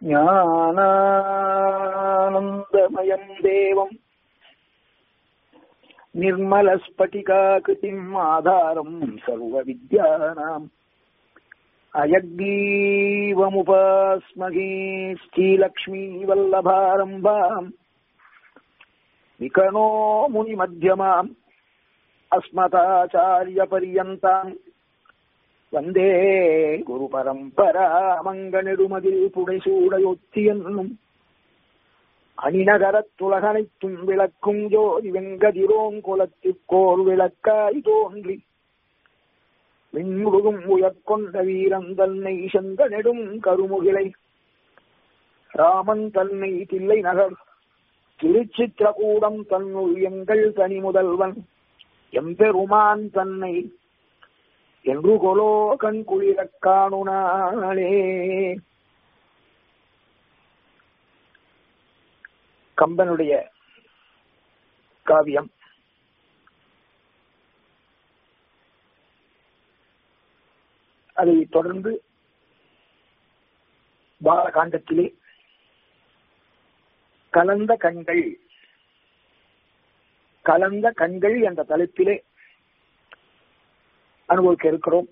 ज्ञानानन्दमयम् देवम् निर्मलस्फटिकाकृतिम् आधारम् सर्वविद्यानाम् अयग्रीवमुपास्महे श्रीलक्ष्मीवल्लभारम्भाम् विकनो मुनिमध्यमाम् अस्मदाचार्यपर्यन्ताम् வந்தே குரு பரம்பரா மங்கனெடுமதில் புடைசூடையொத்தி என்னும் அணிநகரத்துலகனைத்தும் விளக்கும் ஜோதி வெங்கதிரோங்குலத்திற்கோர் விளக்காய் தோன்றி விண்முழுகும் உயர்கொண்ட வீரன் தன்னை செந்த நெடும் கருமுகிலை ராமன் தன்னை தில்லை நகர் திருச்சித்திரகூடம் தன்னுள் எங்கள் தனி முதல்வன் எம்பெருமான் தன்னை என்று கொலோ கண் குளிரக் காணுனாளே கம்பனுடைய காவியம் அதை தொடர்ந்து பாலகாண்டத்திலே கலந்த கண்கள் கலந்த கண்கள் என்ற தலைப்பிலே அனுபவிக்க இருக்கிறோம்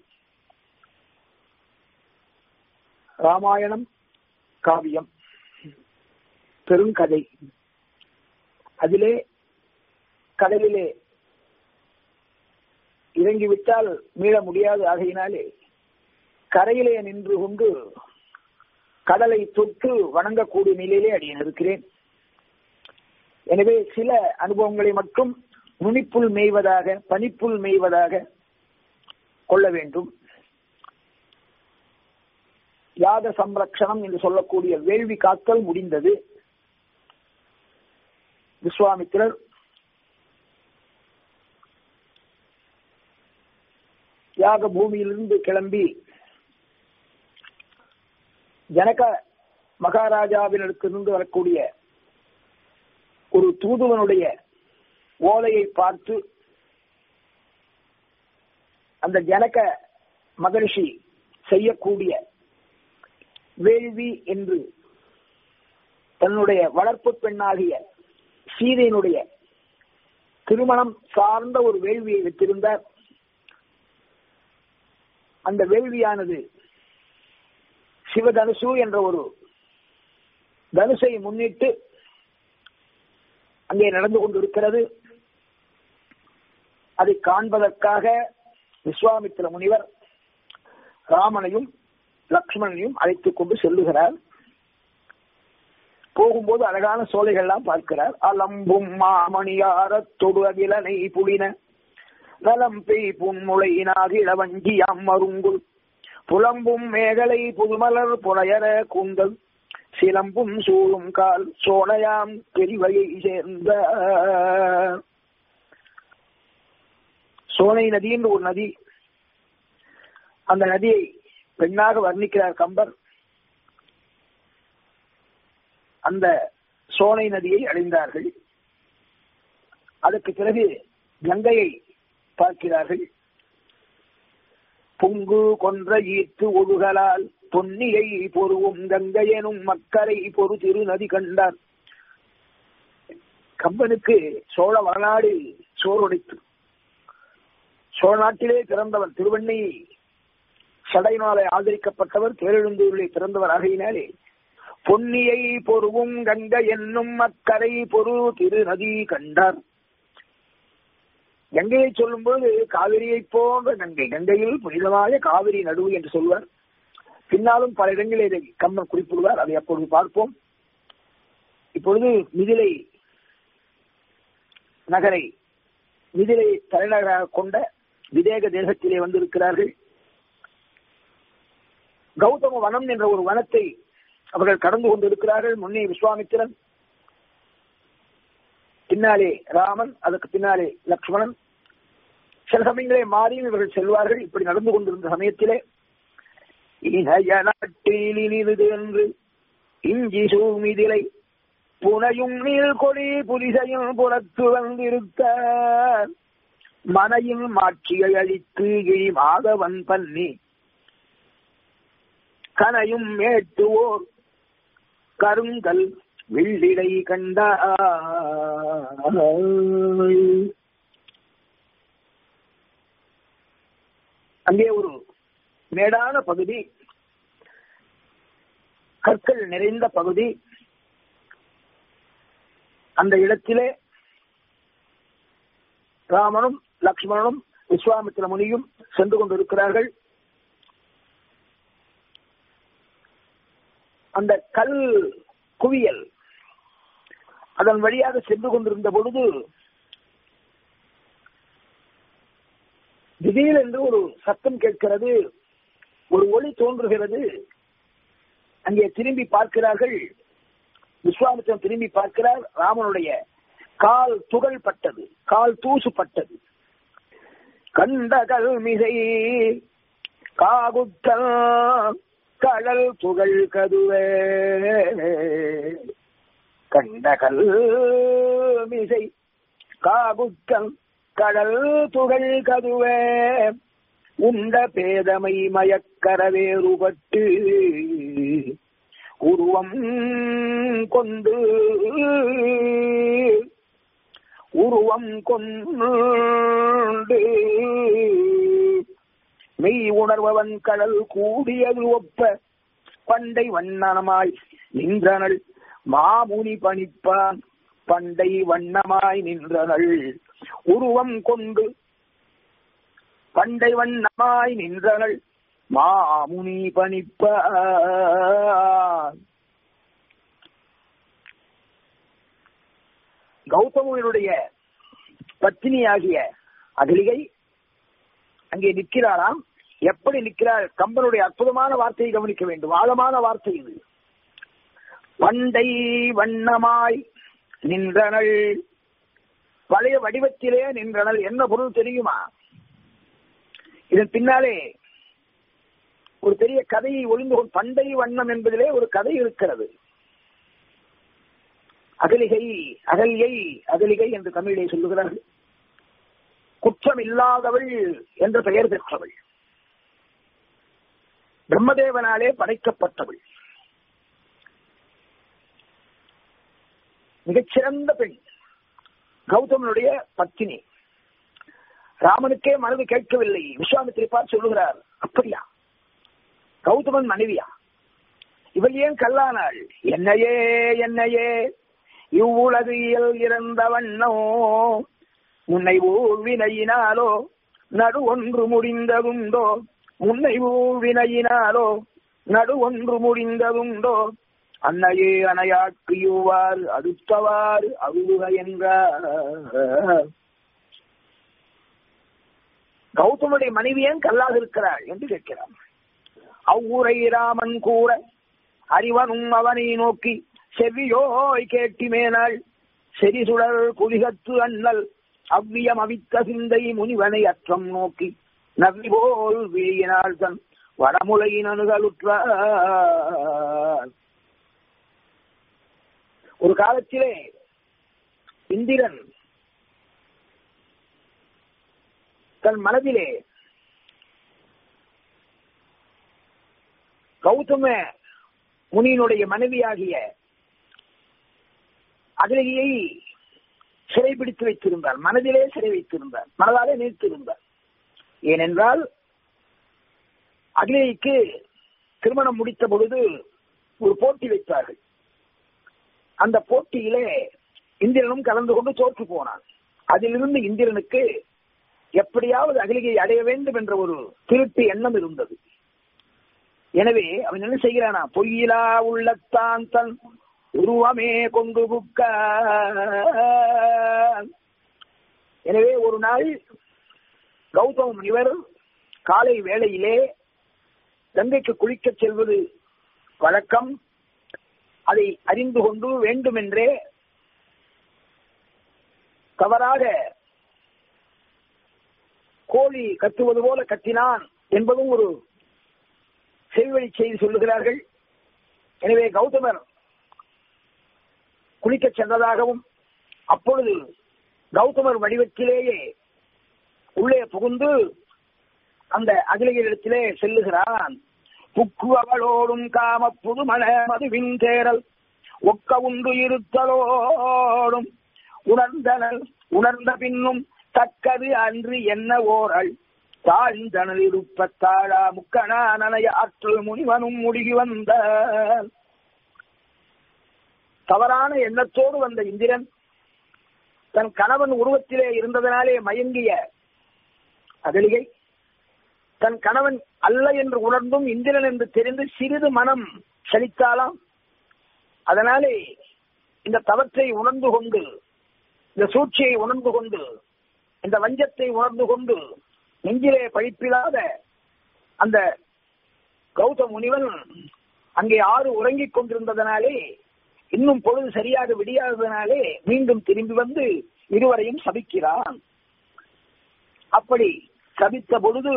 ராமாயணம் காவியம் பெருங்கதை அதிலே கடலிலே இறங்கிவிட்டால் மீள முடியாது ஆகையினாலே கரையிலே நின்று கொண்டு கடலை தொட்டு வணங்கக்கூடிய நிலையிலே அடியேன் இருக்கிறேன் எனவே சில அனுபவங்களை மட்டும் நுனிப்புள் மேய்வதாக பனிப்புள் மேய்வதாக கொள்ள வேண்டும் யாக சம்ரக்ஷணம் என்று சொல்லக்கூடிய வேள்வி காத்தல் முடிந்தது விஸ்வாமித்திரர் யாக பூமியிலிருந்து கிளம்பி ஜனக மகாராஜாவினிடத்திலிருந்து வரக்கூடிய ஒரு தூதுவனுடைய ஓலையை பார்த்து அந்த ஜனக மகரிஷி செய்யக்கூடிய வேள்வி என்று தன்னுடைய வளர்ப்பு பெண்ணாகிய சீதையினுடைய திருமணம் சார்ந்த ஒரு வேள்வியை வைத்திருந்தார் அந்த வேள்வியானது சிவதனுசு என்ற ஒரு தனுசை முன்னிட்டு அங்கே நடந்து கொண்டிருக்கிறது அதை காண்பதற்காக விஸ்வாமித்திர முனிவர் ராமனையும் லக்ஷ்மணனையும் அழைத்துக் கொண்டு செல்லுகிறார் போகும்போது அழகான சோலைகள்லாம் பார்க்கிறார் அலம்பும் மாமணியார தொடு அகிலனை புலின நலம் பெய் புன்முளை நாகிழவஞ்சி அம்மருங்குள் புலம்பும் மேகலை புதுமலர் புனையர கூந்தல் சிலம்பும் சூழும் கால் சோனையாம் பெரிவையை சேர்ந்த சோனை நதி என்று ஒரு நதி அந்த நதியை பெண்ணாக வர்ணிக்கிறார் கம்பர் அந்த சோனை நதியை அடைந்தார்கள் அதற்கு பிறகு கங்கையை பார்க்கிறார்கள் பொங்கு கொன்ற ஈர்த்து ஒழுகலால் பொன்னியை பொருவும் கங்கையனும் மக்கரை பொறு திரு நதி கண்டார் கம்பனுக்கு சோழ வரலாறு சோறுடைத்து சோழ நாட்டிலே பிறந்தவர் திருவண்ணை சடையினாலே ஆதரிக்கப்பட்டவர் பேரெழுந்தூரிலே பிறந்தவர் ஆகையினாலே பொன்னியை பொருவும் கங்கை என்னும் அக்கரை பொரு திரு நதி கண்டார் கங்கையை சொல்லும்போது காவிரியை போன்ற கங்கை கங்கையில் புனிதമായ காவிரி நடுவு என்று சொல்வார் பின்னாலும் பல இடங்களில் இதை கம்மன் குறிப்பிடுவார் அதை அப்பொழுது பார்ப்போம் இப்பொழுது மிதிலை நகரை மிதிலை தலைநகராக கொண்ட விதேக தேசத்திலே வந்திருக்கிறார்கள் கௌதம வனம் என்ற ஒரு வனத்தை அவர்கள் கடந்து கொண்டிருக்கிறார்கள் முன்னே விஸ்வாமித்திரன் பின்னாலே ராமன் அதற்கு பின்னாலே லக்ஷ்மணன் சில சமயங்களே மாறியும் இவர்கள் செல்வார்கள் இப்படி நடந்து கொண்டிருந்த சமயத்திலே இணைய நாட்டில் இனிது என்று இஞ்சி சூமிதிலை புனையும் நீள் கொடி புலிசையும் புறத்து வந்திருக்க மனையின் மாட்சியை அழித்து இழி மாதவன் பன்னி கனையும் மேட்டுவோர் கருங்கல் வெள்ளிடை கண்டாய் அங்கே ஒரு மேடான பகுதி கற்கள் நிறைந்த பகுதி அந்த இடத்திலே ராமனும் லக்ஷ்மணனும் விஸ்வாமித்திர முனியும் சென்று கொண்டிருக்கிறார்கள் அந்த கல் குவியல் அதன் வழியாக சென்று கொண்டிருந்த பொழுது திடீரென்று ஒரு சத்தம் கேட்கிறது ஒரு ஒளி தோன்றுகிறது அங்கே திரும்பி பார்க்கிறார்கள் விஸ்வாமித்திரன் திரும்பி பார்க்கிறார் ராமனுடைய கால் துகள் பட்டது கால் தூசு பட்டது கண்ட கல்மிசை காகுத்தல் கடல் துகள் கதுவே கண்ட கல்மிசை காகுத்தல் கடல் துகள் கதுவே உண்ட பேதமை மயக்கரவேறுபட்டு உருவம் கொண்டு உருவம் கொண்டு மெய் உணர்பவன் கடல் கூடியது ஒப்ப பண்டை வண்ணனமாய் நின்றனள் மாமுனி பணிப்பான் பண்டை வண்ணமாய் நின்றனள் உருவம் கொண்டு பண்டை வண்ணமாய் நின்றனள் மாமுனி பணிப்பான் கௌதமனுடைய பத்தினியாகிய அகலிகை அங்கே நிற்கிறாராம் எப்படி நிற்கிறார் கம்பனுடைய அற்புதமான வார்த்தையை கவனிக்க வேண்டும் ஆழமான வார்த்தை இது பண்டை வண்ணமாய் நின்றனள் பழைய வடிவத்திலே நின்றனள் என்ன பொருள் தெரியுமா இதன் பின்னாலே ஒரு பெரிய கதையை ஒளிந்து கொண்டு பண்டை வண்ணம் என்பதிலே ஒரு கதை இருக்கிறது அகலிகை அகலியை அகலிகை என்று தமிழிலே சொல்லுகிறார்கள் குற்றம் இல்லாதவள் என்ற பெயர் பெற்றவள் பிரம்மதேவனாலே படைக்கப்பட்டவள் மிகச்சிறந்த பெண் கௌதமனுடைய பத்தினி ராமனுக்கே மனது கேட்கவில்லை விஸ்வாமித்திரிப்பார் சொல்லுகிறார் அப்படியா கௌதமன் மனைவியா இவள் ஏன் கல்லானாள் என்னையே என்னையே இவ்வுலகியல் இறந்த வண்ணோ முன்னை ஊழ்வினையினாலோ நடு ஒன்று முடிந்ததுண்டோ முன்னை ஊழ்வினையினாலோ நடு ஒன்று முடிந்ததுண்டோ அன்னையே அணையாக்கு இவ்வாறு அடுத்தவாறு அருளுக என்றார் கௌதமுடைய மனைவி ஏன் கல்லாக இருக்கிறாள் என்று கேட்கிறார் அவ்வூரை ராமன் கூற அறிவனும் அவனை நோக்கி செவ்வியோய் கேட்டிமேனாள் செரிசுடர் குலிகத்து அண்ணல் அவ்வியம் அவித்த சிந்தை முனிவனை அற்றம் நோக்கி நவ்வி போல் விழியினாள் தன் வடமுலையின் அணுகலுற்றார் ஒரு காலத்திலே இந்திரன் தன் மனதிலே கௌதம முனியினுடைய மனைவியாகிய அகலியை சிறைபிடித்து வைத்திருந்தார் மனதிலே சிறை வைத்திருந்தார் மனதாலே நிறுத்திருந்தார் ஏனென்றால் அகிலேய்க்கு திருமணம் முடித்த பொழுது ஒரு போட்டி வைத்தார்கள் அந்த போட்டியிலே இந்திரனும் கலந்து கொண்டு தோற்று போனான் அதிலிருந்து இந்திரனுக்கு எப்படியாவது அகிலிகை அடைய வேண்டும் என்ற ஒரு திருட்டு எண்ணம் இருந்தது எனவே அவன் என்ன செய்கிறானா பொய்யிலா உள்ளத்தான் தன் உருவமே கொண்டு புக்க எனவே ஒரு நாள் கௌதம முனிவர் காலை வேளையிலே கங்கைக்கு குளிக்கச் செல்வது வழக்கம் அதை அறிந்து கொண்டு வேண்டுமென்றே தவறாக கோழி கத்துவது போல கத்தினான் என்பதும் ஒரு செவிவழி செய்தி சொல்லுகிறார்கள் எனவே கௌதமர் குளிக்கச் சென்றதாகவும் அப்பொழுது கௌதமர் வடிவத்திலேயே உள்ளே புகுந்து அந்த அகிலையரிடத்திலே செல்லுகிறான் புக்கு அவளோடும் காம புதுமண மதுவின் தேரல் ஒக்க உண்டு இருத்தலோடும் உணர்ந்தனல் உணர்ந்த பின்னும் தக்கது அன்று என்ன ஓரல் தாழ்ந்தனல் இருப்பத்தாழா முக்கணானனைய ஆற்றல் முனிவனும் முழுகி வந்த தவறான எண்ணத்தோடு வந்த இந்திரன் தன் கணவன் உருவத்திலே இருந்ததனாலே மயங்கிய அகலிகை தன் கணவன் அல்ல என்று உணர்ந்தும் இந்திரன் என்று தெரிந்து சிறிது மனம் சலித்தாலாம் அதனாலே இந்த தவற்றை உணர்ந்து கொண்டு இந்த சூழ்ச்சியை உணர்ந்து கொண்டு இந்த வஞ்சத்தை உணர்ந்து கொண்டு நெஞ்சிலே பழிப்பில்லாத அந்த கௌதம் முனிவன் அங்கே ஆறு உறங்கிக் கொண்டிருந்ததனாலே இன்னும் பொழுது சரியாக விடியாததனாலே மீண்டும் திரும்பி வந்து இருவரையும் சபிக்கிறான் அப்படி சபித்த பொழுது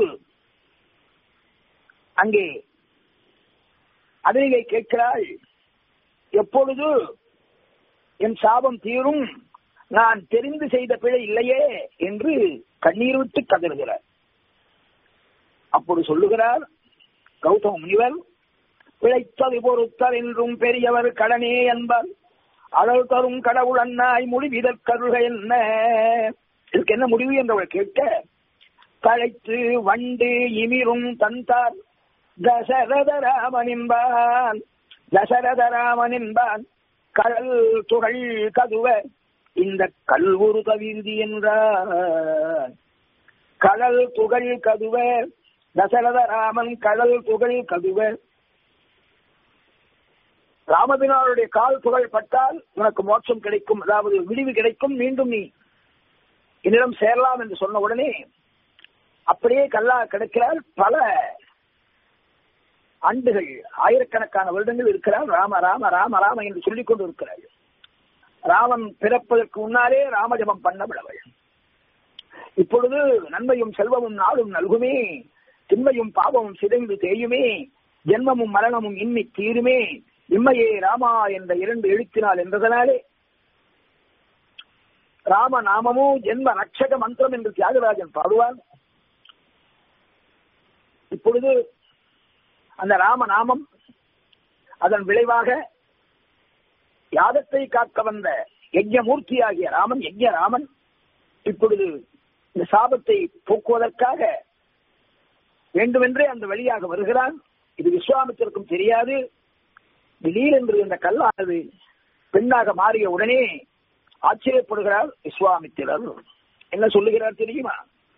அங்கே அதிரிகை கேட்கிறாள் எப்பொழுது என் சாபம் தீரும் நான் தெரிந்து செய்த பிழை இல்லையே என்று கண்ணீர் விட்டு கதறுகிறார் அப்பொழுது சொல்லுகிறார் கௌதம முனிவர் பிழைத்தது பொறுத்தல் என்றும் பெரியவர் கடனே என்பார் அழல் தரும் கடவுள் அண்ணாய் முடிவிதற்கருக என்ன இதுக்கு என்ன முடிவு என்றவள் கேட்க தழைத்து வண்டு இமிரும் தந்தார் தசரதராமன் என்பான் தசரதராமன் என்பான் கடல் துகள் கதுவ இந்த கல்வுரு கவிந்தி என்றார் கடல் துகள் கதுவ தசரதராமன் கடல் துகள் கதுவ ராமபினாருடைய கால் புகழ் பட்டால் உனக்கு மோட்சம் கிடைக்கும் அதாவது விடிவு கிடைக்கும் மீண்டும் நீ என்னிடம் சேரலாம் என்று சொன்ன உடனே அப்படியே கல்லா கிடைக்கிறார் பல ஆண்டுகள் ஆயிரக்கணக்கான வருடங்கள் இருக்கிறார் ராம ராம ராம ராம என்று சொல்லிக் கொண்டு இருக்கிறார் ராமன் பிறப்பதற்கு முன்னாலே ராமஜபம் பண்ண விடவள் இப்பொழுது நன்மையும் செல்வமும் நாளும் நல்குமே திண்மையும் பாவமும் சிதைந்து தேயுமே ஜென்மமும் மரணமும் இன்னி தீருமே இம்மையே ராமா என்ற இரண்டு எழுத்தினால் என்றதனாலே ராம நாமமும் ஜென்ம ரட்சக மந்திரம் என்று தியாகராஜன் பாடுவார் இப்பொழுது அந்த ராம நாமம் அதன் விளைவாக யாகத்தை காக்க வந்த யஜ்யமூர்த்தி ஆகிய ராமன் யஜ்ய ராமன் இப்பொழுது இந்த சாபத்தை போக்குவதற்காக வேண்டுமென்றே அந்த வழியாக வருகிறான் இது விஸ்வாமித்திற்கும் தெரியாது திடீரென்று இந்த கல்லானது பெண்ணாக மாறிய உடனே ஆச்சரியப்படுகிறார் விஸ்வாமித்திரர் என்ன சொல்லுகிறார் தெரியுமா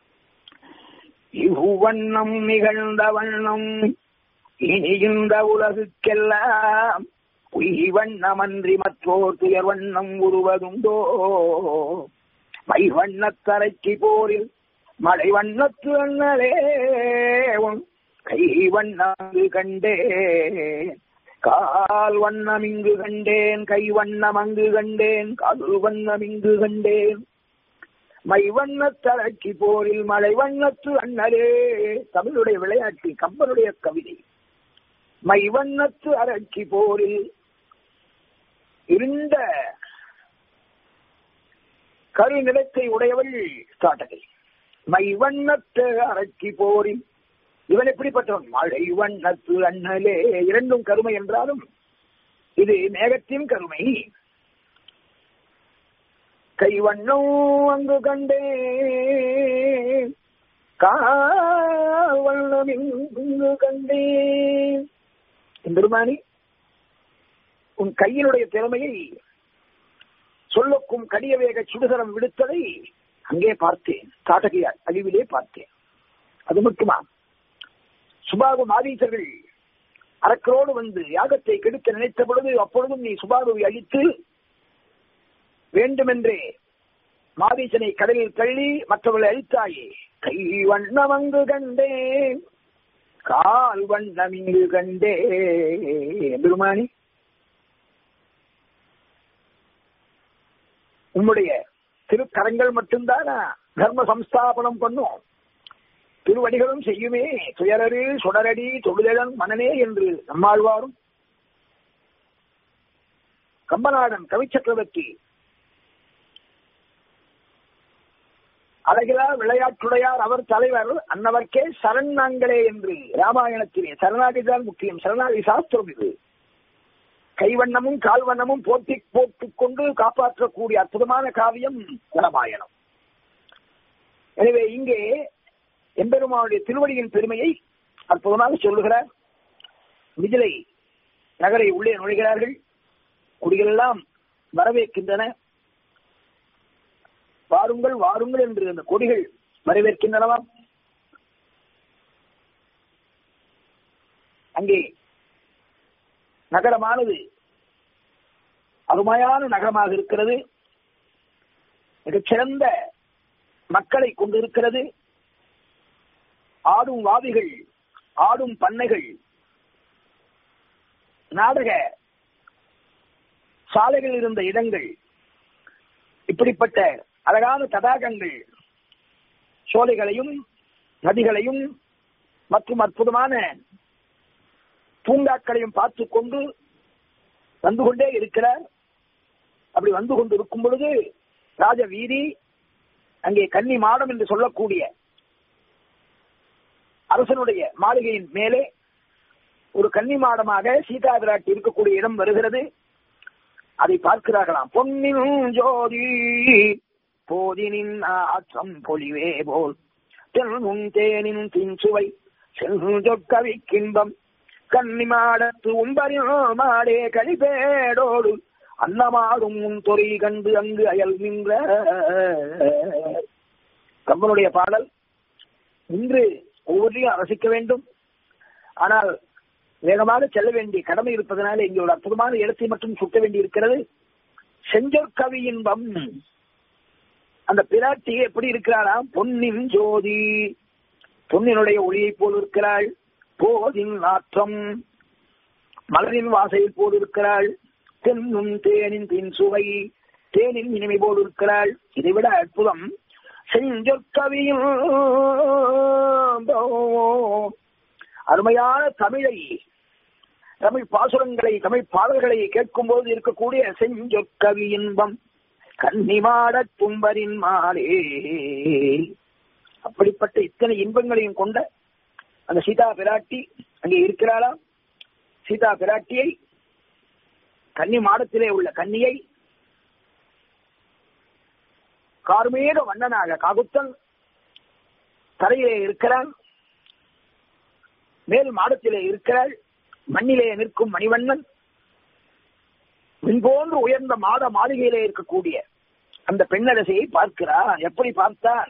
இவ்வண்ணம் நிகழ்ந்த வண்ணம் இனி இந்த உலகுக்கெல்லாம் உய்வண்ணமன்றி மற்றோர் துயர் வண்ணம் உருவதுண்டோ மை வண்ணத்தரைக்கு போரில் மழை வண்ணத்து அண்ணலே உன் கை வண்ணங்கு கண்டேன் கால் வண்ணம் இங்கு கண்டேன் கை வண்ணம் அங்கு கண்டேன் காது வண்ணம் இங்கு கண்டேன் மை வண்ணத்தரக்கி போரில் மழை வண்ணத்து அண்ணலே தமிழுடைய விளையாட்டு கம்பனுடைய கவிதை மை வண்ணத்து அரக்கி போரில் இருந்த கருநிலத்தை உடையவள் காட்டகை மை வண்ணத்து அரக்கி போரில் இவன் எப்படிப்பட்டவன் மழை வண்ணத்து அண்ணலே இரண்டும் கருமை என்றாலும் இது மேகத்தின் கருமை கைவண்ணம் அங்கு கண்டே காவண்ணம் இங்கு கண்டே பெருமானி உன் கையினுடைய திறமையை சொல்லக்கும் கடிய வேக சுடுகரம் விடுத்ததை அங்கே பார்த்தேன் காட்டகையார் அழிவிலே பார்த்தேன் அது மட்டுமா சுபாகு மாதீசர்கள் அரக்கரோடு வந்து யாகத்தை கெடுக்க நினைத்த பொழுது அப்பொழுதும் நீ சுபாகுவை அழித்து வேண்டுமென்றே மாதீசனை கடலில் தள்ளி மற்றவர்களை அழித்தாயே கை வண்ணம் அங்கு கண்டேன் கால் வண்ணம் இங்கு கண்டே பெருமானி உன்னுடைய திருக்கரங்கள் மட்டும்தானா தர்ம சம்ஸ்தாபனம் பண்ணும் திருவடிகளும் செய்யுமே துயரரு சுடரடி தொழுதழன் மனனே என்று நம்மாழ்வாரும் கம்பநாடன் கவிச்சக்கரவர்த்தி அழகிலா விளையாட்டுடையார் அவர் தலைவர் அன்னவர்க்கே சரணாங்களே என்று ராமாயணத்திலே சரணாகிதான் முக்கியம் சரணாகி சாஸ்திரம் இது கைவண்ணமும் கால்வண்ணமும் போட்டி போட்டுக் கொண்டு காப்பாற்றக்கூடிய அற்புதமான காவியம் குலமாயனம் எனவே இங்கே எம்பெருமானுடைய திருவடியின் பெருமையை அற்புதமாக சொல்லுகிறார் மிதிலை நகரை உள்ளே நுழைகிறார்கள் குடிகளெல்லாம் வரவேற்கின்றன வாருங்கள் வாருங்கள் என்று அந்த கொடிகள் வரவேற்கின்றனவாம் அங்கே நகரமானது அருமையான நகரமாக இருக்கிறது மிகச்சிறந்த மக்களை கொண்டிருக்கிறது ஆடும் வாதிகள் ஆடும் பண்ணைகள் நாடக சாலைகள் இருந்த இடங்கள் இப்படிப்பட்ட அழகான தடாகங்கள் சோலைகளையும் நதிகளையும் மற்றும் அற்புதமான பூங்காக்களையும் பார்த்து கொண்டு வந்து கொண்டே இருக்கிறார் அப்படி வந்து கொண்டு இருக்கும் பொழுது ராஜ வீதி அங்கே கன்னி மாடம் என்று சொல்லக்கூடிய அரசனுடைய மாளிகையின் மேலே ஒரு கன்னி மாடமாக சீதா விராட்டி இருக்கக்கூடிய இடம் வருகிறது அதை பார்க்கிறார்களாம் பொன்னின் ஜோதி போதினின் ஆற்றம் பொலிவே போல் தென்னும் தேனின் தின்சுவை செல்கவிக்கின்பம் கன்னிமாடத்து உம்பரின் மாடே கழிப்பேடோடு அன்னமாடும் உன் தொறை கண்டு அங்கு அயல் நின்ற கம்பனுடைய பாடல் இன்று ஒவ்வொன்றையும் ரசிக்க வேண்டும் ஆனால் வேகமாக செல்ல வேண்டிய கடமை இருப்பதனால இங்கே ஒரு அற்புதமான இடத்தை மட்டும் சுட்ட வேண்டி இருக்கிறது செஞ்சொற்கவி இன்பம் அந்த பிராட்டி எப்படி இருக்கிறாராம் பொன்னின் ஜோதி பொன்னினுடைய ஒளியை போல் இருக்கிறாள் போதின் நாற்றம் மலரின் வாசையில் போல் இருக்கிறாள் தென்னும் தேனின் தின் சுவை தேனின் இனிமை போல் இருக்கிறாள் இதைவிட அற்புதம் செஞ்சொற்கவியும் அருமையான தமிழை தமிழ் பாசுரங்களை தமிழ் பாடல்களை கேட்கும் போது இருக்கக்கூடிய செஞ்சொற்கவி இன்பம் கன்னிமாட தும்பரின் மாலே அப்படிப்பட்ட இத்தனை இன்பங்களையும் கொண்ட அந்த சீதா பிராட்டி அங்கே இருக்கிறாளா சீதா பிராட்டியை கன்னி மாடத்திலே உள்ள கன்னியை கார்மேக வண்ணனாக காகுத்தன் தரையிலே இருக்கிறான் மேல் மாடத்திலே இருக்கிறாள் மண்ணிலே நிற்கும் மணிவண்ணன் மின்போன்று உயர்ந்த மாட மாளிகையிலே இருக்கக்கூடிய அந்த பெண்ணரசியை பார்க்கிறான் எப்படி பார்த்தான்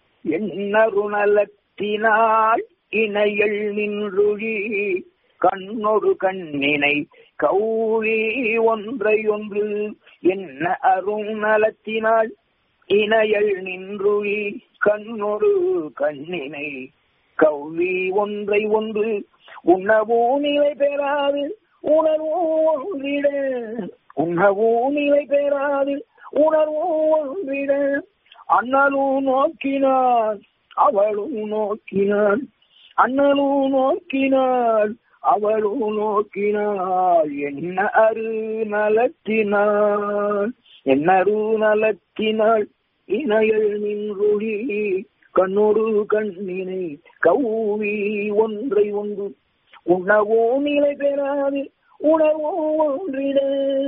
எண்ணருணலத்தினால் இணையல் நின்றுழி கண்ணொரு கண்ணினை கௌரி ஒன்றை ஒன்று என்ன அருணலத்தினால் இணையல் நின்றுழி கண்ணொரு கண்ணினை கௌவி ஒன்றை ஒன்று உண்ணவோ நிலை பெறாது உணர்வோ ஒன்றிட உண்ணவோ நிலை பெறாது உணர்வோ ஒன்றிட அண்ணலும் நோக்கினார் அவளும் நோக்கினாள் அண்ணலும் நோக்கினாள் அவளும் நோக்கினாள் என்ன அரு நலத்தினாள் என்ன அரு நலத்தினாள் இணையல் நின்றுழி கண்ணொரு கண்ணினை கௌவி ஒன்றை ஒன்று உணவோ நிலை பெறாது உணர்வோ ஒன்றிட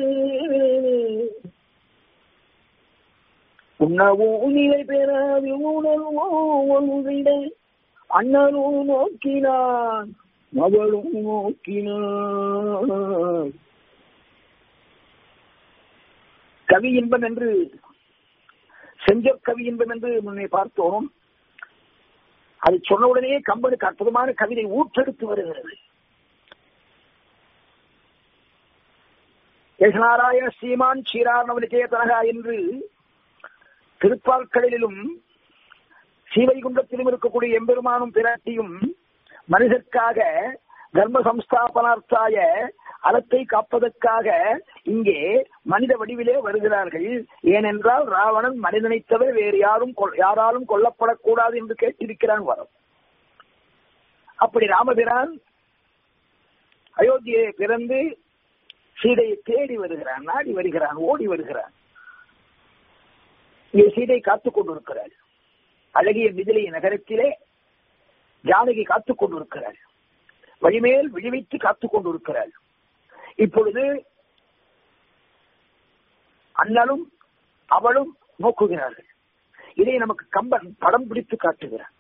உணவோ நிலை பெறாது உணர்வோ ஒன்றிட அண்ணனும் நோக்கினான் அவளும் நோக்கினான் கவி இன்பம் என்று செஞ்சொற் கவி இன்பம் என்று முன்னே பார்த்தோம் அதை சொன்னவுடனே கம்பனுக்கு அற்புதமான கவிதை ஊற்றெடுத்து வருகிறது யசநாராயண ஸ்ரீமான் ஸ்ரீரார்ணவனிகேதனகா என்று திருப்பாற்களிலும் ஸ்ரீவைகுண்டத்திலும் இருக்கக்கூடிய எம்பெருமானும் பிராட்டியும் மனிதர்க்காக தர்ம சம்ஸ்தாபனார்த்தாய அறத்தை காப்பதற்காக இங்கே மனித வடிவிலே வருகிறார்கள் ஏனென்றால் ராவணன் மனிதனை தவிர வேறு யாரும் யாராலும் கொல்லப்படக்கூடாது என்று கேட்டிருக்கிறான் வரம் அப்படி ராமபிரான் அயோத்தியை பிறந்து சீதையை தேடி வருகிறான் நாடி வருகிறான் ஓடி வருகிறான் இங்கே சீதை காத்துக் கொண்டிருக்கிறாள் அழகிய மிதிலை நகரத்திலே ஜானகி காத்துக் கொண்டிருக்கிறாள் வழிமேல் விழிவைத்து காத்துக் கொண்டிருக்கிறாள் இப்பொழுது அண்ணலும் அவளும் நோக்குகிறார்கள் இதை நமக்கு கம்பன் படம் பிடித்து காட்டுகிறார்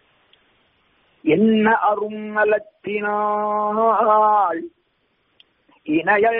என்ன அரும் நலத்தினாள் இணையல்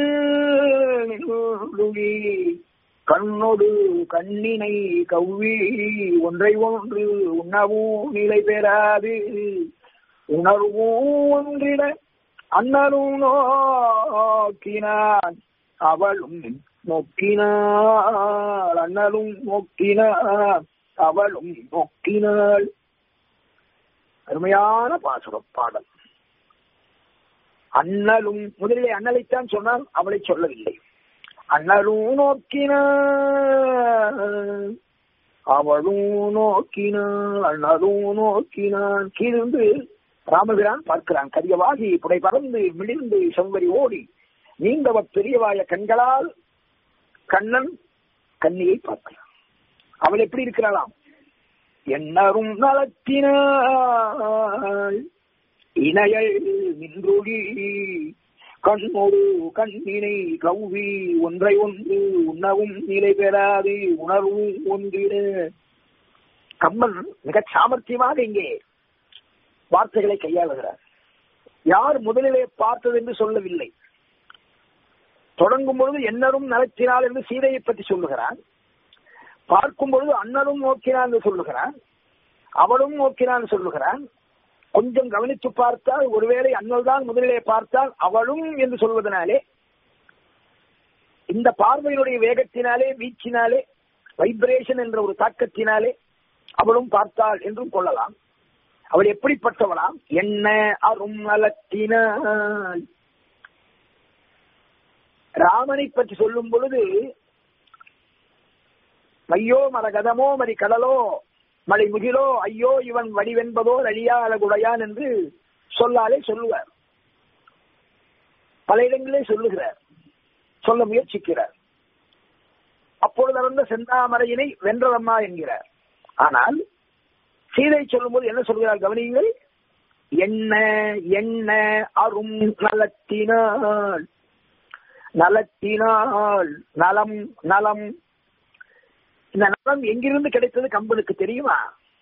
கண்ணொடு கண்ணினை கவ்வி ஒன்றை ஒன்று உண்ணவும் நிலை பெறாது உணர்வும் ஒன்றிட அண்ணனும் நோக்கினான் அவளும் நோக்கினாள் அண்ணலும் நோக்கினாள் அவளும் நோக்கினாள் அருமையான பாசுர பாடல் அண்ணலும் முதலிலே அண்ணலைத்தான் சொன்னால் அவளை சொல்லவில்லை அண்ணலும் நோக்கினாள் அவளும் நோக்கினாள் அண்ணலும் நோக்கினான் கீழிருந்து ராமபிரான் பார்க்கிறான் கரியவாகி புடை பறந்து மிளிர்ந்து செவ்வரி ஓடி நீண்டவ பெரியவாய கண்களால் கண்ணன் கண்ணியை பார்க்கிறான் அவள் எப்படி இருக்கிறாளாம் எண்ணரும் நலத்தினாள் இணையல் நின்றொழி கண்ணொரு கண்ணினை கவ்வி ஒன்றை ஒன்று உண்ணவும் நிலை பெறாது உணர்வும் ஒன்றிட கம்மன் மிக சாமர்த்தியமாக இங்கே வார்த்தைகளை கையாளுகிறார் யார் முதலிலே பார்த்தது என்று சொல்லவில்லை தொடங்கும் பொழுது என்னரும் நலத்தினால் என்று சீதையை பற்றி சொல்லுகிறான் பார்க்கும் பொழுது அண்ணனும் நோக்கினான் என்று சொல்லுகிறான் அவளும் நோக்கினான் சொல்லுகிறான் கொஞ்சம் கவனித்து பார்த்தால் ஒருவேளை அண்ணல் தான் முதலிலே பார்த்தால் அவளும் என்று சொல்வதனாலே இந்த பார்வையினுடைய வேகத்தினாலே வீச்சினாலே வைப்ரேஷன் என்ற ஒரு தாக்கத்தினாலே அவளும் பார்த்தாள் என்றும் கொள்ளலாம் அவள் எப்படிப்பட்டவளாம் என்ன அரும் நலத்தினாள் ராமனை பற்றி சொல்லும் பொழுது மையோ மரகதமோ மரி கடலோ மலை முகிலோ ஐயோ இவன் வடிவென்பதோ அழியா அழகுடையான் என்று சொல்லாலே சொல்லுவார் பல இடங்களே சொல்லுகிறார் சொல்ல முயற்சிக்கிறார் அப்பொழுது நடந்த செந்தாமரையினை வென்றதம்மா என்கிறார் ஆனால் சீதை சொல்லும்போது என்ன சொல்கிறார் கவனியுங்கள் என்ன என்ன அரும் நலத்தினாள் நலத்தினாள் நலம் நலம் இந்த நலம் எங்கிருந்து கிடைத்தது கம்பனுக்கு தெரியுமா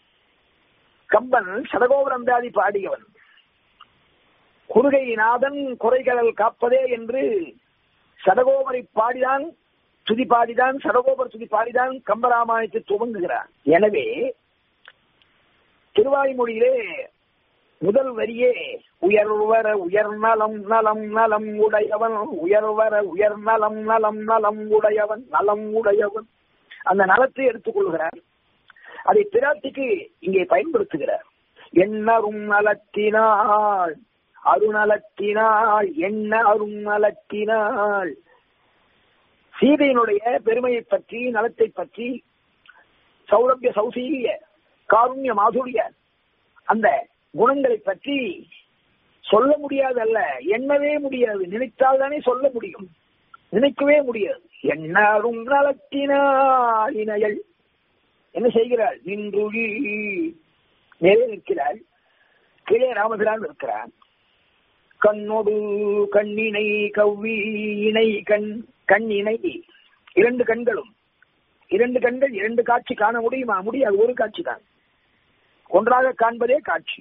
கம்பன் சடகோபரந்தாதி பாடியவன் குறுகை நாதன் குறைகளல் காப்பதே என்று சடகோபரை பாடிதான் துதி பாடிதான் சடகோபர் துதி பாடிதான் கம்பராமாயணத்தை துவங்குகிறார் எனவே திருவாய்மொழியிலே முதல் வரியே உயர்வர உயர் நலம் நலம் நலம் உடையவன் உயர்வர உயர் நலம் நலம் நலம் உடையவன் நலம் உடையவன் அந்த நலத்தை எடுத்துக் கொள்கிறார் அதை பிராட்டிக்கு இங்கே பயன்படுத்துகிறார் எண்ணரும் நலத்தினாள் அருநலத்தினாள் என்ன அரும் நலத்தினாள் சீதையினுடைய பெருமையை பற்றி நலத்தை பற்றி சௌரபிய சௌசீரிய காருண்ய மாதுரிய அந்த குணங்களை பற்றி சொல்ல முடியாது அல்ல எண்ணவே முடியாது நினைத்தால் தானே சொல்ல முடியும் நினைக்கவே முடியாது எண்ணாரும் நலத்தினாள் இணையல் என்ன செய்கிறாள் நின்றுழி மேலே நிற்கிறாள் கீழே ராமபிரான் இருக்கிறான் கண்ணோடு கண்ணினை கவ்வி இணை கண் கண் இணை இரண்டு கண்களும் இரண்டு கண்கள் இரண்டு காட்சி காண முடியுமா முடியாது ஒரு காட்சி தான் ஒன்றாக காண்பதே காட்சி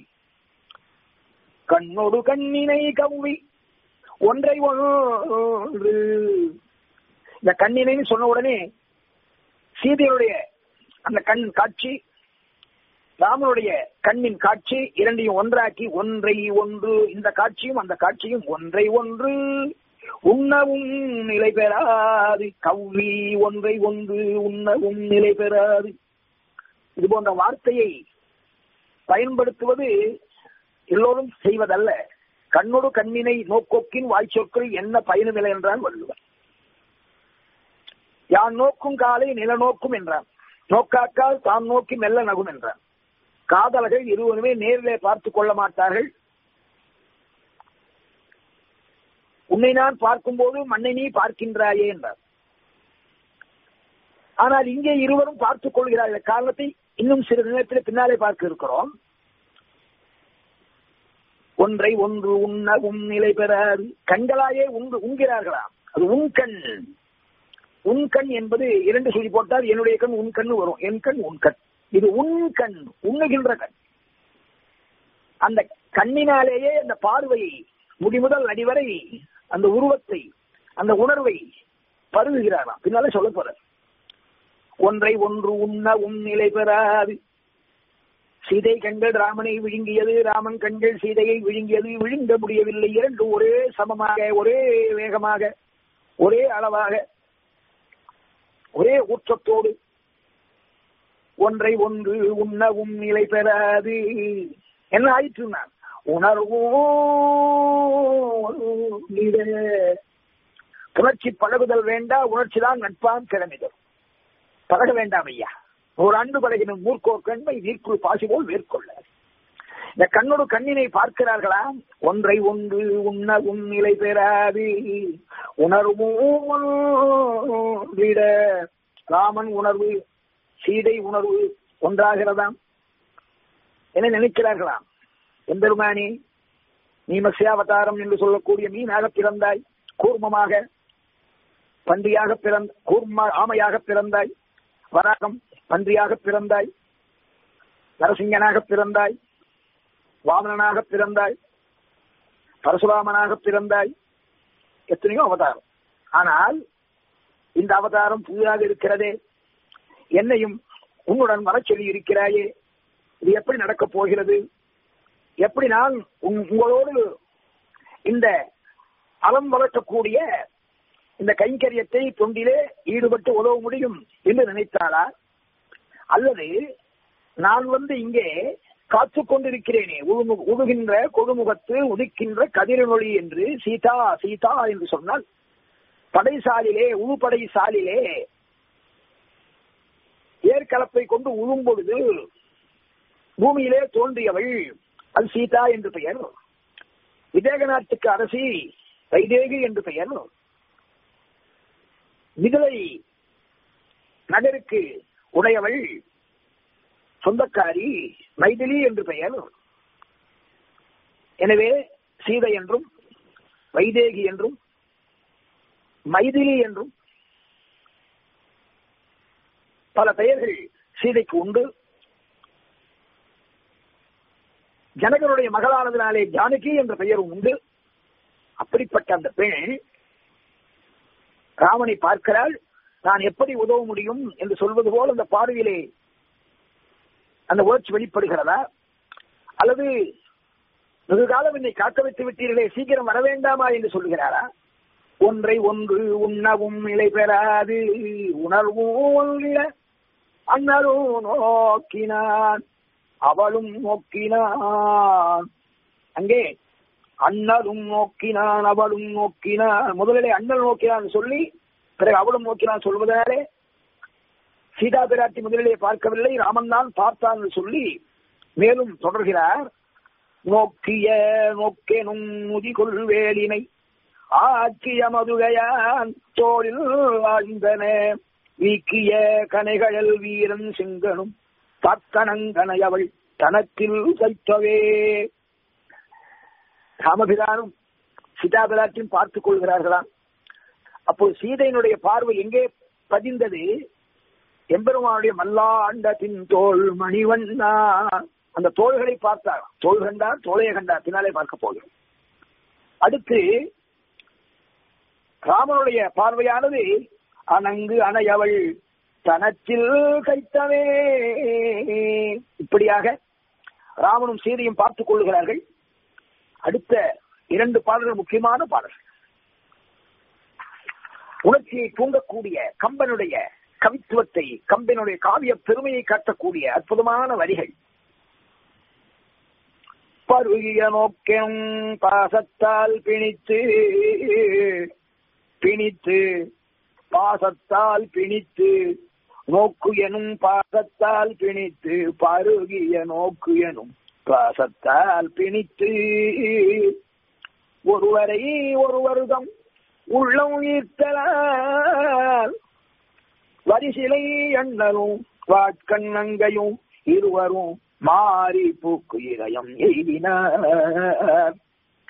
கண்ணோடு கண்ணினை கவ்வி ஒன்றை ஒன்று இந்த கண்ணினைன்னு சொன்ன உடனே சீதையுடைய அந்த கண் காட்சி ராமனுடைய கண்ணின் காட்சி இரண்டையும் ஒன்றாக்கி ஒன்றை ஒன்று இந்த காட்சியும் அந்த காட்சியும் ஒன்றை ஒன்று உண்ணவும் நிலை பெறாது கவ்வி ஒன்றை ஒன்று உண்ணவும் நிலை பெறாது இது போன்ற வார்த்தையை பயன்படுத்துவது எல்லோரும் செய்வதல்ல கண்ணோடு கண்ணினை நோக்கோக்கின் வாய்ச்சொற்கள் என்ன பயனுமில்லை என்றான் வள்ளுவர் யான் நோக்கும் காலை நில நோக்கும் என்றான் நோக்காக்கால் தாம் நோக்கி மெல்ல நகும் என்றான் காதலர்கள் இருவருமே நேரிலே பார்த்துக் கொள்ள மாட்டார்கள் உன்னை நான் பார்க்கும்போது மண்ணை நீ பார்க்கின்றாயே என்றார் ஆனால் இங்கே இருவரும் பார்த்துக் கொள்கிறார்கள் காரணத்தை இன்னும் சிறிது நேரத்தில் பின்னாலே பார்க்க இருக்கிறோம் ஒன்றை ஒன்று உண்ண உன் நிலை பெறாது கண்களாயே உண்டு உண்கிறார்களாம் அது உன் கண் உன் கண் என்பது இரண்டு சுழி போட்டால் என்னுடைய கண் உன் கண் வரும் என் கண் உன் கண் இது உன் கண் உண்ணுகின்ற கண் அந்த கண்ணினாலேயே அந்த பார்வையை முடிமுதல் அடிவரை அந்த உருவத்தை அந்த உணர்வை பருகுகிறாராம் பின்னாலே சொல்ல போற ஒன்றை ஒன்று உண்ண உன் நிலை பெறாது சீதை கண்கள் ராமனை விழுங்கியது ராமன் கண்கள் சீதையை விழுங்கியது விழுங்க முடியவில்லை இரண்டு ஒரே சமமாக ஒரே வேகமாக ஒரே அளவாக ஒரே ஊற்றத்தோடு ஒன்றை ஒன்று உண்ணவும் நிலை பெறாது என்ன ஆயிற்று நான் உணர்வோ புணர்ச்சி பழகுதல் வேண்டா உணர்ச்சி தான் நட்பான் கிளம்பிதல் பழக வேண்டாம் ஐயா ஒரு அன்பு பழகினும் மூர்க்கோர் கண்மை நீர்க்குள் பாசி போல் மேற்கொள்ள இந்த கண்ணோடு கண்ணினை பார்க்கிறார்களா ஒன்றை ஒன்று உண்ண உன் நிலை பெறாது உணர்வும் விட ராமன் உணர்வு சீதை உணர்வு ஒன்றாகிறதாம் என்ன நினைக்கிறார்களாம் எம்பெருமானி நீ மத்ஸ்யாவதாரம் என்று சொல்லக்கூடிய மீனாக பிறந்தாய் கூர்மமாக பன்றியாக பிறந்த கூர்ம ஆமையாக பிறந்தாய் வராகம் பன்றியாக பிறந்தாய் நரசிங்கனாக பிறந்தாய் வாமனனாக பிறந்தாய் பரசுராமனாக பிறந்தாய் எத்தனையோ அவதாரம் ஆனால் இந்த அவதாரம் புதிதாக இருக்கிறதே என்னையும் உன்னுடன் வரச் சொல்லி இருக்கிறாயே இது எப்படி நடக்கப் போகிறது எப்படி நான் உங்களோடு இந்த அலம் வளர்க்கக்கூடிய இந்த கைங்கரியத்தை தொண்டிலே ஈடுபட்டு உதவ முடியும் என்று நினைத்தாளா அல்லது நான் வந்து இங்கே காத்து கொண்டிருக்கிறேனே உழுகின்ற கொடுமுகத்து உதிக்கின்ற கதிரனொளி என்று சீதா சீதா என்று சொன்னால் படைசாலிலே உழுப்படை சாலிலே ஏற்கலப்பை கொண்டு உழும் பொழுது பூமியிலே தோன்றியவள் அது சீதா என்று பெயர் விதேக நாட்டுக்கு அரசி வைதேகி என்று பெயர் மிதிலை நகருக்கு உடையவள் சொந்தக்காரி மைதிலி என்று பெயர் எனவே சீதை என்றும் வைதேகி என்றும் மைதிலி என்றும் பல பெயர்கள் சீதைக்கு உண்டு ஜனகருடைய மகளானதினாலே ஜானகி என்ற பெயரும் உண்டு அப்படிப்பட்ட அந்த பெண் ராமனை பார்க்கிறாள் நான் எப்படி உதவ முடியும் என்று சொல்வது போல் அந்த பார்வையிலே அந்த உணர்ச்சி வெளிப்படுகிறதா அல்லது வெகு காலம் என்னை காக்க வைத்து விட்டீர்களே சீக்கிரம் வர வேண்டாமா என்று சொல்லுகிறாரா ஒன்றை ஒன்று உண்ணவும் நிலை பெறாது உணர்வும் அண்ணரும் நோக்கினான் அவளும் நோக்கினான் அங்கே அண்ணலும் நோக்கினான் அவளும் நோக்கினான் முதலிலே அண்ணல் நோக்கினான் சொல்லி பிறகு அவளும் நோக்கினான் சொல்வதாலே சீதா பிராட்டி முதலிலே பார்க்கவில்லை ராமன் தான் பார்த்தான் சொல்லி மேலும் தொடர்கிறார் நோக்கிய நோக்கெனும் முதிகொள் வேலினை ஆக்கிய மதுகையான் தோளில் வாழ்ந்தன வீக்கிய கனைகழல் வீரன் செங்கனும் தக்கணங்கனையவள் தனத்தில் வைத்தவே ராமபிரானும் சீதாபிராட்டியும் பார்த்துக் கொள்கிறார்களாம் அப்போ சீதையினுடைய பார்வை எங்கே பதிந்தது எம்பெருமானுடைய மல்லாண்டத்தின் தோல் மணிவண்ணா அந்த தோள்களை பார்த்தார் தோல் கண்டார் தோளைய கண்டார் பின்னாலே பார்க்க போகிறோம் அடுத்து ராமனுடைய பார்வையானது அணங்கு அணையவள் தனத்தில் கைத்தவே இப்படியாக ராமனும் சீதையும் பார்த்துக் கொள்கிறார்கள் அடுத்த இரண்டு பாடல்கள் முக்கியமான பாடல்கள் உணர்ச்சியை தூண்டக்கூடிய கம்பனுடைய கவித்துவத்தை கம்பனுடைய காவிய பெருமையை காட்டக்கூடிய அற்புதமான வரிகள் பருகிய நோக்கம் பாசத்தால் பிணித்து பிணித்து பாசத்தால் பிணித்து நோக்கு எனும் பாசத்தால் பிணித்து பருகிய நோக்கு எனும் பாசத்தால் பிணித்து ஒருவரை ஒருவருதம் உள்ளம் ஈர்த்தலால் வரிசிலை எண்ணலும் வாட்கண்ணங்கையும் இருவரும் மாறி பூக்கு இதயம் எய்தினார்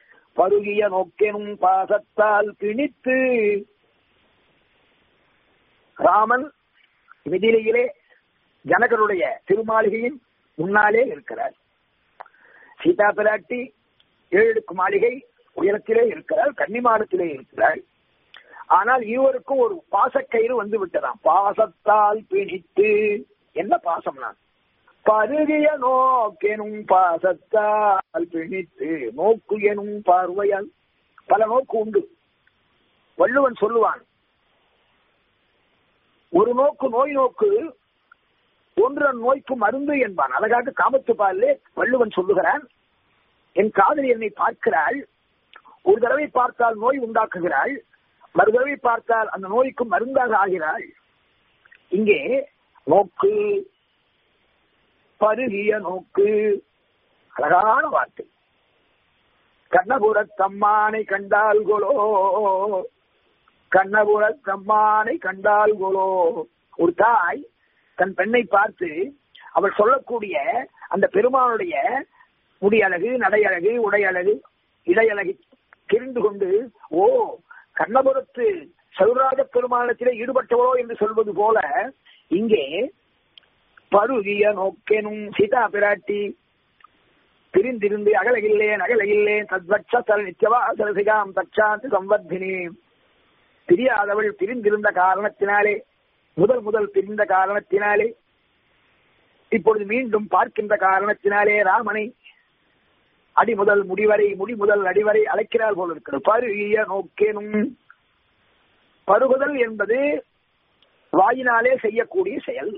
பருகிய நோக்கெனும் பாசத்தால் பிணித்து ராமன் மிதிலையிலே ஜனகருடைய திருமாளிகையின் முன்னாலே இருக்கிறார் சீதா பிராட்டி ஏழுக்கு மாளிகை உயரத்திலே இருக்கிறார் கன்னிமாடத்திலே இருக்கிறார் ஆனால் இருவருக்கும் ஒரு பாசக்கயிறு வந்து விட்டதாம் பாசத்தால் பிணித்து என்ன பாசம்னா பருகிய நோக்கெனும் பாசத்தால் பிணித்து நோக்கு எனும் பார்வையால் பல நோக்கு உண்டு வள்ளுவன் சொல்லுவான் ஒரு நோக்கு நோய் நோக்கு ஒன்ற நோய்க்கு மருந்து என்பான் அழகாக காமத்து பாலிலே வள்ளுவன் சொல்லுகிறான் என் காதலி என்னை பார்க்கிறாள் ஒரு தடவை பார்த்தால் நோய் உண்டாக்குகிறாள் மறு தடவை பார்த்தால் அந்த நோய்க்கு மருந்தாக ஆகிறாள் இங்கே நோக்கு பருகிய நோக்கு அழகான வார்த்தை கண்ணபுரத்தம்மானை கண்டால் கொலோ கண்ணபுரத்தம்மானை கண்டால் கொலோ ஒரு தாய் தன் பெண்ணை பார்த்து அவள் சொல்லக்கூடிய அந்த பெருமானுடைய முடியழகு நடையழகு உடையழகு இடையழகு தெரிந்து கொண்டு ஓ கண்ணபுரத்து சௌராஜ பெருமானத்திலே ஈடுபட்டவரோ என்று சொல்வது போல இங்கே பருகிய நோக்கெனும் சீதா பிராட்டி பிரிந்திருந்து அகலகில்லேன் அகலகில்லேன் தத்வட்சல் நிச்சவா சரசிகாம் தச்சாந்து சம்வர்தினி பிரியாதவள் பிரிந்திருந்த காரணத்தினாலே முதல் முதல் பிரிந்த காரணத்தினாலே இப்பொழுது மீண்டும் பார்க்கின்ற காரணத்தினாலே ராமனை அடி முதல் முடிவரை முடி முதல் அடிவரை அழைக்கிறார் போல இருக்கிறது பருகிய நோக்கேனும் பருகுதல் என்பது வாயினாலே செய்யக்கூடிய செயல்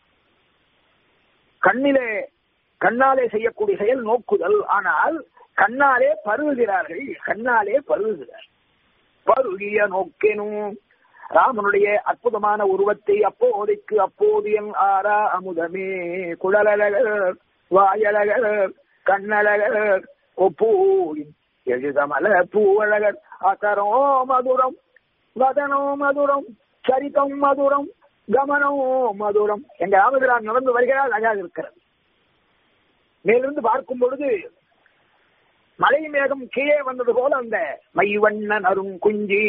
கண்ணிலே கண்ணாலே செய்யக்கூடிய செயல் நோக்குதல் ஆனால் கண்ணாலே பருகுகிறார்கள் கண்ணாலே பருகுகிறார் பருகிய நோக்கேனும் ராமனுடைய அற்புதமான உருவத்தை அப்போதைக்கு அப்போது என் ஆரா அமுதமே குழலழகர் வாயழகர் கண்ணழகர் ஒப்பூயின் எழுதமல பூவழகர் அகரோ மதுரம் வதனோ மதுரம் சரிதம் மதுரம் கமனோ மதுரம் எங்க ராமபிரான் நடந்து வருகிறார் அழகாக இருக்கிறது மேலிருந்து பார்க்கும் பொழுது மலை மேகம் கீழே வந்தது போல அந்த மைவண்ணன் அரும் குஞ்சி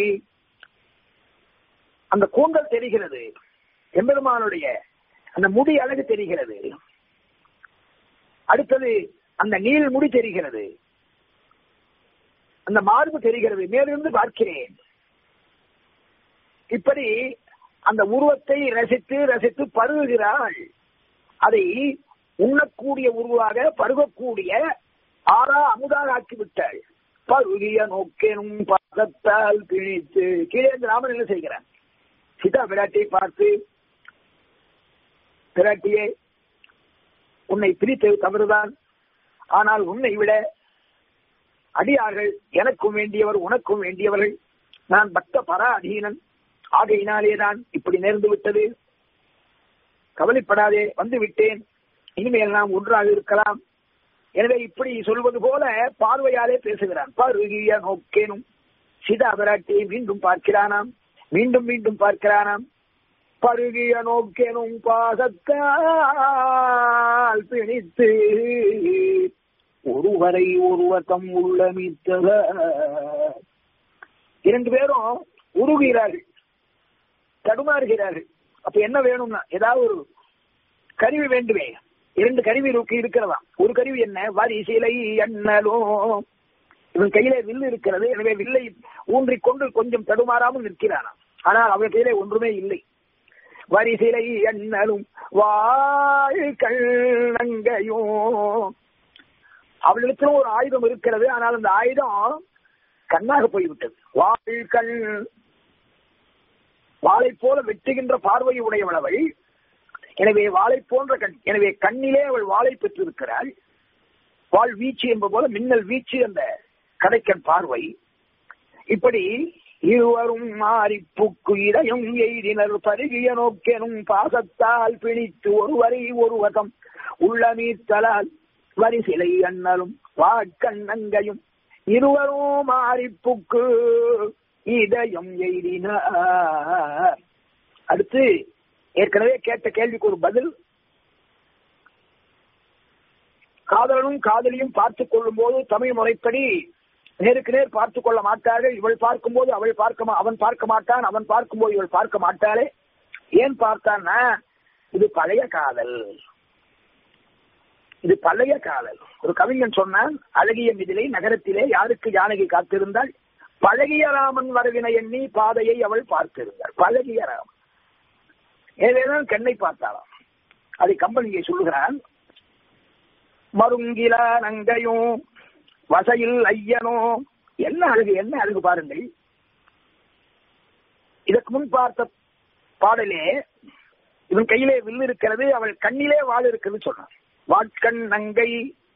அந்த கூந்தல் தெரிகிறது எம்பெருமானுடைய அந்த முடி அழகு தெரிகிறது அடுத்தது அந்த நீள் முடி தெரிகிறது அந்த மார்பு தெரிகிறது மேலிருந்து பார்க்கிறேன் இப்படி அந்த உருவத்தை ரசித்து ரசித்து பருகுகிறாள் அதை உண்ணக்கூடிய உருவாக பருகக்கூடிய ஆறா அமுதாக ஆக்கிவிட்டாள் பருகிய நோக்கேனும் பாதத்தால் பிணித்து கீழே இந்த ராமன் என்ன செய்கிறான் சீதா பிராட்டியை பார்த்து பிராட்டியே உன்னை பிரித்தது தவறுதான் ஆனால் உன்னை விட அடியார்கள் எனக்கும் வேண்டியவர் உனக்கும் வேண்டியவர்கள் நான் பக்த பரா அதீனன் ஆகையினாலேதான் இப்படி நேர்ந்து விட்டது கவலைப்படாதே வந்து விட்டேன் இனிமேல் நாம் ஒன்றாக இருக்கலாம் எனவே இப்படி சொல்வது போல பார்வையாலே பேசுகிறான் பருகிய நோக்கேனும் சீதா பிராட்டியை மீண்டும் பார்க்கிறானாம் மீண்டும் மீண்டும் பார்க்கிறானாம் பருகிய நோக்கெனும் பாசத்தால் பிணித்து ஒருவரை ஒருவர் தம் உள்ளமித்தத இரண்டு பேரும் உருகுகிறார்கள் தடுமாறுகிறார்கள் அப்ப என்ன வேணும்னா ஏதாவது ஒரு கருவி வேண்டுமே இரண்டு கருவி இருக்கு இருக்கிறதா ஒரு கருவி என்ன வரிசிலை எண்ணலும் இவன் கையில வில்லு இருக்கிறது எனவே வில்லை ஊன்றிக்கொண்டு கொஞ்சம் தடுமாறாமல் நிற்கிறானா ஆனால் அவன் கையிலே ஒன்றுமே இல்லை வரிசிலை எண்ணலும் வாழ்கண்ணையும் அவளிடத்திலும் ஒரு ஆயுதம் இருக்கிறது ஆனால் அந்த ஆயுதம் கண்ணாக போய்விட்டது வாழ்கண் வாளை போல வெட்டுகின்ற பார்வையை உடையவள் அவள் எனவே வாளை போன்ற கண் எனவே கண்ணிலே அவள் வாளை பெற்றிருக்கிறாள் வாள் வீச்சு என்பது போல மின்னல் வீச்சு அந்த கடைக்கண் பார்வை இப்படி இருவரும் மாறி புக்கு இதயம் எய்தினர் பருகிய நோக்கெனும் பாசத்தால் பிணித்து ஒருவரை ஒருவகம் உள்ளமீத்தலால் வரிசிலை அண்ணலும் வாட்கண்ணங்கையும் இருவரும் மாறி புக்கு இதயம் எய்தினார் அடுத்து ஏற்கனவே கேட்ட கேள்விக்கு ஒரு பதில் காதலனும் காதலியும் பார்த்துக் கொள்ளும் போது தமிழ் முறைப்படி நேருக்கு நேர் பார்த்துக் கொள்ள மாட்டார்கள் இவள் பார்க்கும் போது அவள் பார்க்க அவன் பார்க்க மாட்டான் அவன் பார்க்கும் போது இவள் பார்க்க மாட்டாளே ஏன் பார்த்தான்னா இது பழைய காதல் இது பழைய காதல் ஒரு கவிஞன் சொன்னான் அழகிய மிதிலை நகரத்திலே யாருக்கு ஜானகி காத்திருந்தாள் பழகிய ராமன் வரவினை எண்ணி பாதையை அவள் பார்த்திருந்தாள் பழகிய ராமன் ஏதேதான் கண்ணை பார்த்தாளாம் அதை கம்பனியை சொல்லுகிறான் மருங்கில நங்கையும் வசையில் ஐயனோ என்ன அழகு என்ன அழகு பாருங்கள் இதற்கு முன் பார்த்த பாடலே இவன் கையிலே வில் இருக்கிறது அவள் கண்ணிலே வாழ் இருக்கிறது சொன்னான் வாட்கண் நங்கை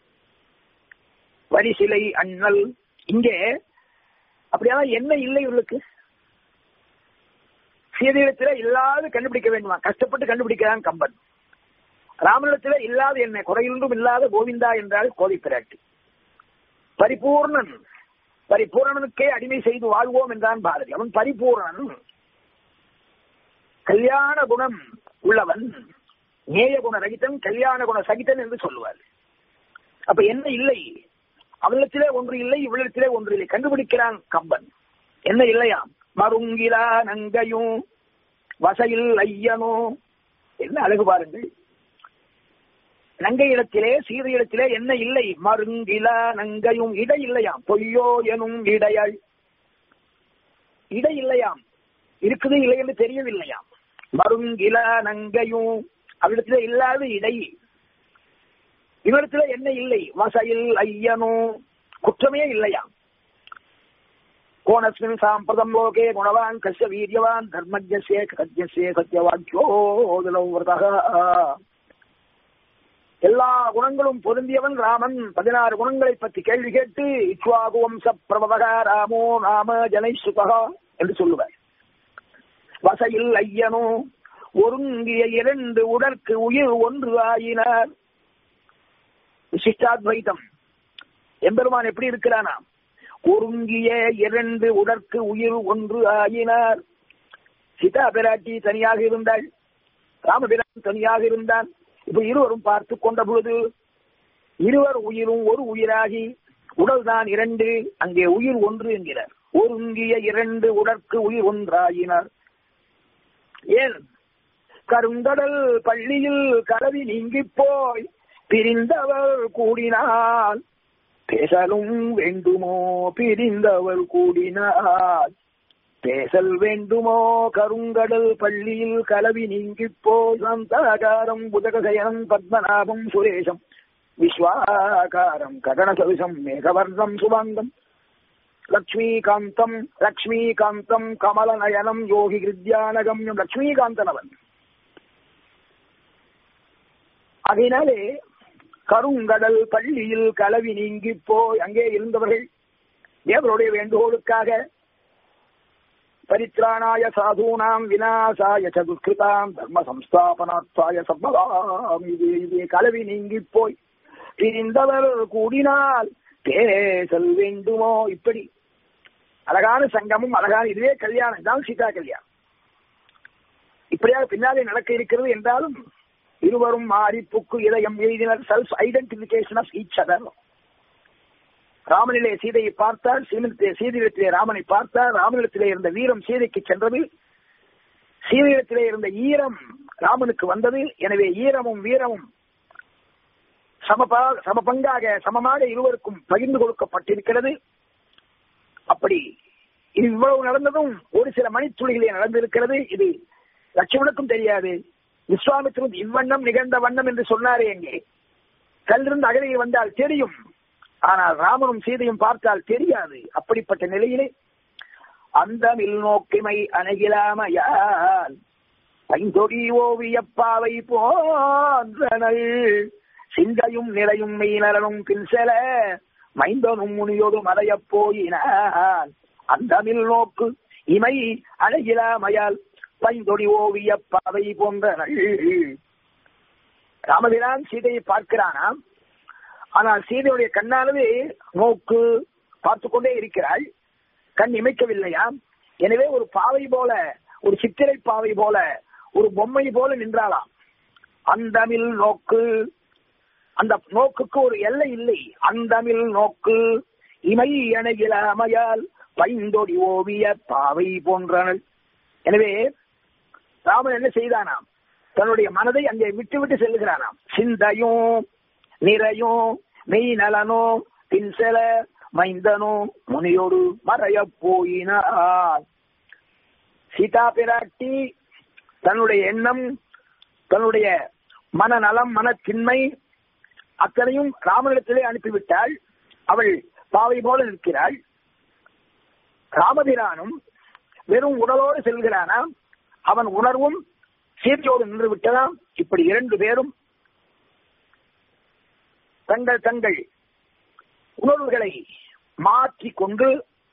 வரிசிலை அண்ணல் இங்கே அப்படியான என்ன இல்லை இவளுக்கு சீதையிடத்தில இல்லாத கண்டுபிடிக்க வேண்டுமா கஷ்டப்பட்டு கண்டுபிடிக்கிறான் கம்பன் ராமனிடத்தில இல்லாத என்ன குறையின்றும் இல்லாத கோவிந்தா என்றால் கோதை பிராட்டி பரிபூர்ணன் பரிபூரணனுக்கே அடிமை செய்து வாழ்வோம் என்றான் பாரதி அவன் பரிபூரணன் கல்யாண குணம் உள்ளவன் நேய குண ரகிதன் கல்யாண குண சகிதன் என்று சொல்லுவார் அப்ப என்ன இல்லை அவளிடத்திலே ஒன்று இல்லை இவளிடத்திலே ஒன்று இல்லை கண்டுபிடிக்கிறான் கம்பன் என்ன இல்லையாம் மருங்கிலா நங்கையும் வசையில் ஐயனோ என்ன அழகு பாருங்கள் நங்கை இடத்திலே சீதை இடத்திலே என்ன இல்லை மருங்கிலா நங்கையும் இடை இல்லையாம் பொய்யோ எனும் இடையாள் இடை இல்லையாம் இருக்குது இல்லை என்று தெரியவில்லையாம் மருங்கிலா நங்கையும் அவரிடத்திலே இல்லாத இடை இவரிடத்திலே என்ன இல்லை வசையில் ஐயனோ குற்றமே இல்லையாம் கோணஸ்மின் சாம்பிரதம் லோகே குணவான் கஷ்ய வீரியவான் தர்மஜ்யசே கத்யசே சத்யவாக்கியோ எல்லா குணங்களும் பொருந்தியவன் ராமன் பதினாறு குணங்களை பற்றி கேள்வி கேட்டு இக்வாகு வம்ச பிரபவக ராமோ ராம ஜனை சுகா என்று சொல்லுவார் வசையில் ஐயனோ ஒருங்கிய இரண்டு உடற்கு உயிர் ஒன்று ஆயினார் விசிஷ்டாத்வைதம் எம்பெருமான் எப்படி இருக்கிறானா ஒருங்கிய இரண்டு உடற்கு உயிர் ஒன்று ஆயினார் சீதா பிராட்டி தனியாக இருந்தாள் ராமபிரான் தனியாக இருந்தான் இப்ப இருவரும் பார்த்து கொண்ட பொழுது இருவர் உயிரும் ஒரு உயிராகி உடல் தான் இரண்டு அங்கே உயிர் ஒன்று என்கிறார் ஒருங்கிய இரண்டு உடற்கு உயிர் ஒன்றாயினார் ஏன் கருங்கடல் பள்ளியில் கலவி நீங்கி போய் பிரிந்தவர் கூடினால் பேசலும் வேண்டுமோ பிரிந்தவர் கூடினால் பேசல் வேண்டுமோ கருங்கடல் பள்ளியில் கலவி நீங்கி போய் சாந்தாகாரம் புதகசயனம் பத்மநாபம் சுரேஷம் விஸ்வாகாரம் கடனசவிசம் மேகவர்ணம் சுபாங்கம் லக்ஷ்மீகாந்தம் லக்ஷ்மீகாந்தம் கமலநயனம் யோகி கிருத்யானகம்யம் லக்ஷ்மீகாந்தனவன் அதனாலே கருங்கடல் பள்ளியில் கலவி நீங்கி போய் அங்கே இருந்தவர்கள் தேவருடைய வேண்டுகோளுக்காக பரித்ராணாய சாதூனாம் விநாசாய சதுஷ்கிருதாம் தர்ம சம்ஸ்தாபனாத்வாய சம்பவாம் இது இது கலவி நீங்கி போய் பிரிந்தவர் கூடினால் பேசல் வேண்டுமோ இப்படி அழகான சங்கமும் அழகான இதுவே கல்யாணம் தான் சீதா கல்யாணம் இப்படியாக பின்னாலே நடக்க இருக்கிறது என்றாலும் இருவரும் மாறி புக்கு இதயம் எழுதினர் self identification of each other ராமனிலே சீதையை பார்த்தார் சீதையிடத்திலே ராமனை பார்த்தார் ராமனிடத்திலே இருந்த வீரம் சீதைக்கு சென்றது சீதையிடத்திலே இருந்த ஈரம் ராமனுக்கு வந்தது எனவே ஈரமும் வீரமும் சமபா சமபங்காக சமமாக இருவருக்கும் பகிர்ந்து கொடுக்கப்பட்டிருக்கிறது அப்படி இது இவ்வளவு நடந்ததும் ஒரு சில மணித்துளிகளே நடந்திருக்கிறது இது லட்சுமணுக்கும் தெரியாது விஸ்வாமித்திரன் இவ்வண்ணம் நிகழ்ந்த வண்ணம் என்று சொன்னாரே எங்கே கல்லிருந்து அகலையில் வந்தால் தெரியும் ஆனால் ராமனும் சீதையும் பார்த்தால் தெரியாது அப்படிப்பட்ட நிலையிலே அந்த மில் நோக்கிமை அணுகிலாமையால் பைந்தொடி ஓவியப்பாவை போன்றனள் சிந்தையும் நிலையும் மெய்நலனும் பின்செல மைந்தனும் முனியோடு மறையப் போயினான் அந்த மில் நோக்கு இமை அழகிலாமையால் பைந்தொடி ஓவிய பாவை போன்றனள் ராமபிரான் சீதையை பார்க்கிறானாம் ஆனால் சீதையுடைய கண்ணானது நோக்கு பார்த்து கொண்டே இருக்கிறாள் கண் இமைக்கவில்லையாம் எனவே ஒரு பாவை போல ஒரு சித்திரை பாவை போல ஒரு பொம்மை போல நின்றாளாம் அந்தமில் நோக்கு அந்த நோக்குக்கு ஒரு எல்லை இல்லை அந்தமில் நோக்கு இமை அணையிலாமையால் பைந்தொடி ஓவிய பாவை போன்றனள் எனவே ராமன் என்ன செய்தானாம் தன்னுடைய மனதை அங்கே விட்டு விட்டு செல்லுகிறானாம் சிந்தையும் நிறையும் மெய் நலனோ பின்செல மைந்தனோ முனியோடு மறைய போயினார் சீதா பிராட்டி தன்னுடைய எண்ணம் தன்னுடைய மனநலம் மனத்தின்மை அத்தனையும் ராமனிடத்திலே அனுப்பிவிட்டாள் அவள் பாவை போல நிற்கிறாள் ராமபிரானும் வெறும் உடலோடு செல்கிறானாம் அவன் உணர்வும் சீர்தியோடு நின்று விட்டதாம் இப்படி இரண்டு பேரும் தங்கள் தங்கள் உணர்வுகளை மாற்றி கொண்டு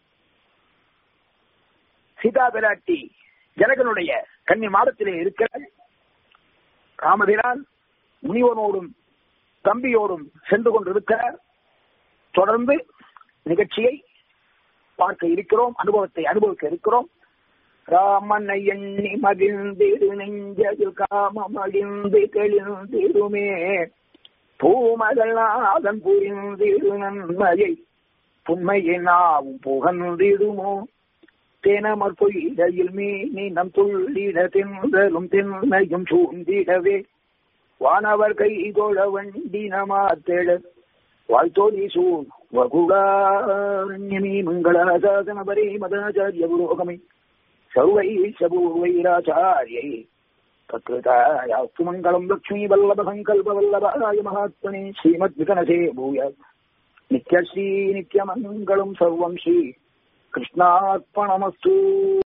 சீதா பிராட்டி ஜனகனுடைய கன்னி மாடத்திலே இருக்கிறாள் ராமபிரான் முனிவனோடும் தம்பியோடும் சென்று கொண்டிருக்கிறார் தொடர்ந்து நிகழ்ச்சியை பார்க்க இருக்கிறோம் அனுபவத்தை அனுபவிக்க இருக்கிறோம் ராமனை எண்ணி மகிழ்ந்திரு நெஞ்சதில் காமம் அழிந்து தெளிந்திருமே பூமகள் நாதன் புரிந்திரு நன்மையை புண்மையை நாவும் புகழ்ந்திடுமோ தேனமர் பொய்கையில் மீனி நம் துள்ளிட தின்றலும் திண்மையும் சூழ்ந்திடவே வானவர் கை கொள வண்டி நமாத்தேட வாழ்த்தோதி சூழ் வகுடாரண்யமீ மங்களாசாசன பரே மதாச்சாரிய புரோகமே சர்வை சபூர்வைராச்சாரியை தத்ருதாயாஸ்து மங்களம் லக்ஷ்மீ வல்லப சங்கல்ப வல்லபாய மகாத்மனே ஸ்ரீமத் விகனசே பூய நித்யஸ்ரீ நித்யமங்கலம் சர்வம் ஸ்ரீ கிருஷ்ணார்ப்பணமஸ்து